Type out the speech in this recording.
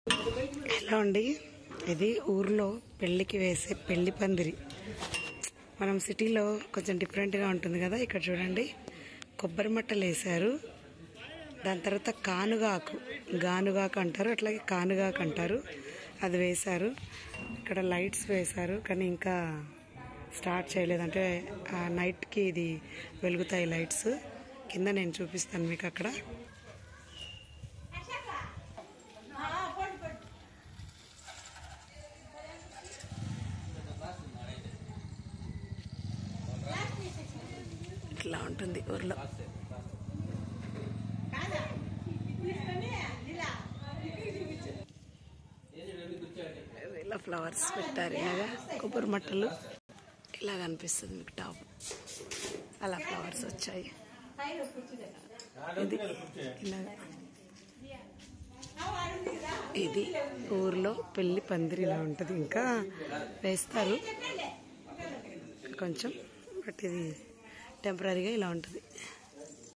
ఎలా అండి ఇది ఊర్లో పెళ్లికి వేసే పెళ్లి పందిరి మనం సిటీలో కొంచెం డిఫరెంట్గా ఉంటుంది కదా ఇక్కడ చూడండి కొబ్బరి మట్టలు వేశారు దాని తర్వాత కానుగాకు గానుగాకు అంటారు అట్లాగే కానుగాకు అంటారు అది వేశారు ఇక్కడ లైట్స్ వేశారు కానీ ఇంకా స్టార్ట్ చేయలేదు అంటే ఆ నైట్కి ఇది వెలుగుతాయి లైట్స్ కింద నేను చూపిస్తాను మీకు అక్కడ ఇట్లా ఉంటుంది ఊర్లో ఇలా ఫ్లవర్స్ పెట్టారు ఇలాగా కొబ్బరి మట్టలు ఇలా కనిపిస్తుంది మీకు టాప్ అలా ఫ్లవర్స్ వచ్చాయి ఇది ఇలాగా ఇది ఊర్లో పెళ్లి పందిరి ఇలా ఉంటుంది ఇంకా వేస్తారు కొంచెం బట్ ఇది టెంపరీగా ఇలా ఉంటుంది